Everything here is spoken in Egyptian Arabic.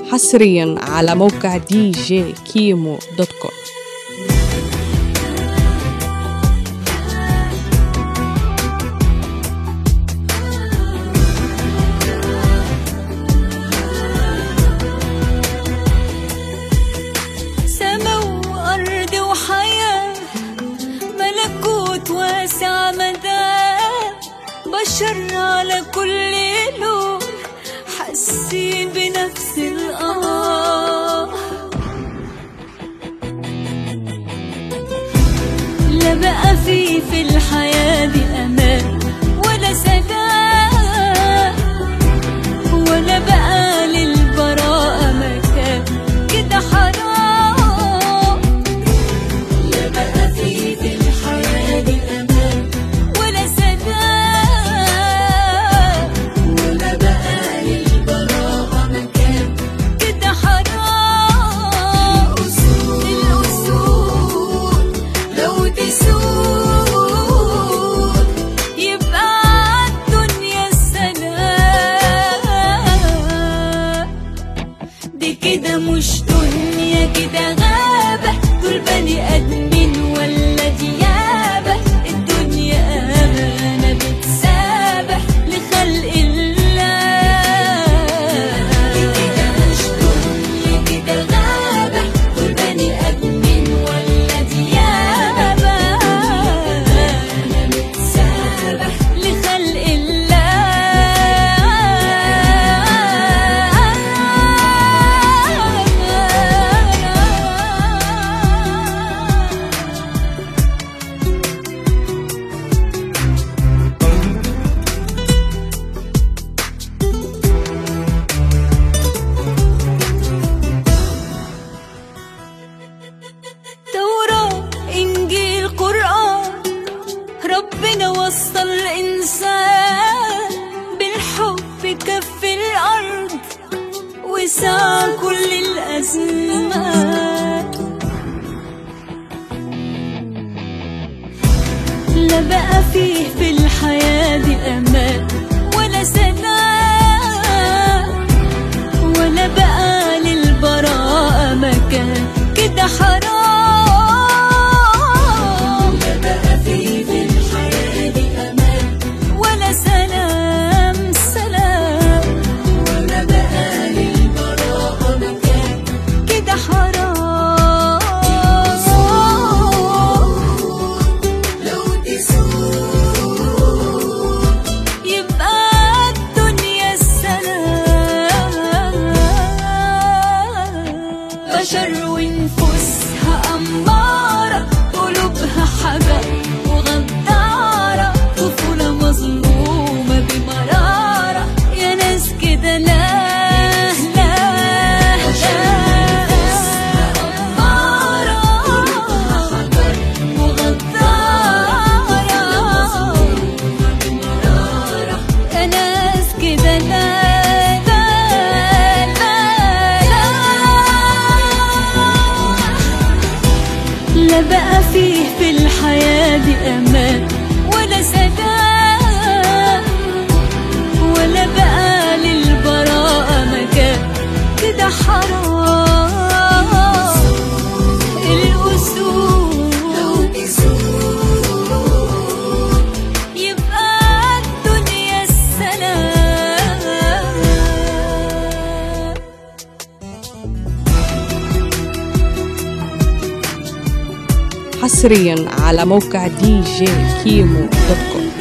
حصريا على موقع دي جي كيمو دوت كوم سما وأرض وحياة ملكوت واسع مدى بشر على كل لون حاسين بنفس الآه لا بقى في في الحياة دي أمان ولا سداد ولا بقى للبراءة مكان كده حرام لا بقى في في الحياة دي أمان ولا سداد ولا بقى للبراءة مكان كده حرام الأصول لو تسود يبقى الدنيا السلام دي كده مش دنيا كده غابة دول بني آدمين ولا ديابة الدنيا أمانة بتسابح لخلق الله دي كده مش دنيا كده غابة دول بني آدمين ولا ديابة أمانة بتسابح لخلق الله توراة إنجيل قرآن ربنا وصل الإنسان بالحب كف الأرض وسع كل الأزمان لا بقى فيه في الحياة دي أمان ولا سلام ولا بقى للبراءة مكان كده حرام لا بقى في في الحياة دي أمان ولا سلام سلام ولا بقى للبراءة مكان كده حرام لو تسود يبقى الدنيا السلام بشر ونفوسها أمارة قلوبها حجر وغدارة طفولة مظلومة بمرارة يا ناس كده لا لا لا أمارة حجر وغدارة يا ناس كده لا لا لا لا لا بقى فيه في الحياة دي أمان ولا سداد ولا بقى للبراءة مكان كده حرام الأصول لو تسود يبقى الدنيا السلام حصريا على موقع دي جي كيمو دوت كوم